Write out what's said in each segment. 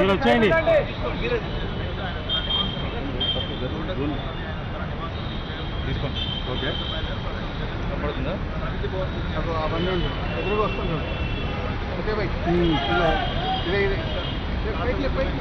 వాళ్ళు వచ్చేయండి తీసుకోండి ఓకే కనపడుతుందా అవన్నీ ఉంది ఎదురుగా వస్తుంది ఓకే బై ఇదే ఇదే పైకి పైకి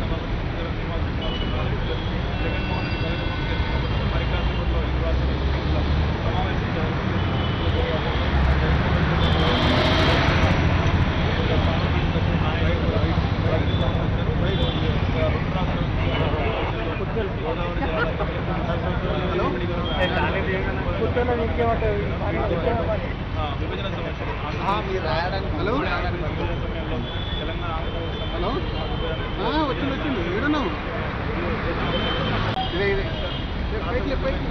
హలో విభజన సమస్య మీరు రాయడానికి హలో హలో ఆ, వచ్చింది వచ్చింది ఏడున్నావు ఇదే ఇదే పైకి పైకి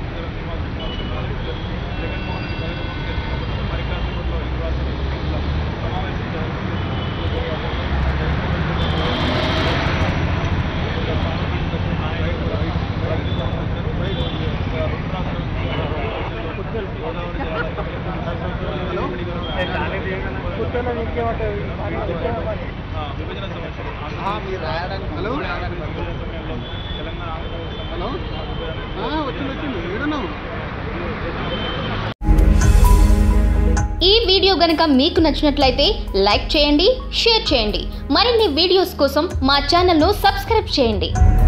హలో విభజన సమస్య మీరు రాయడానికి హలో హలో ఆ, వచ్చింది వచ్చింది ఏడున్నావు ఈ వీడియో గనుక మీకు నచ్చినట్లయితే లైక్ చేయండి షేర్ చేయండి మరిన్ని వీడియోస్ కోసం మా ఛానల్ను సబ్స్క్రైబ్ చేయండి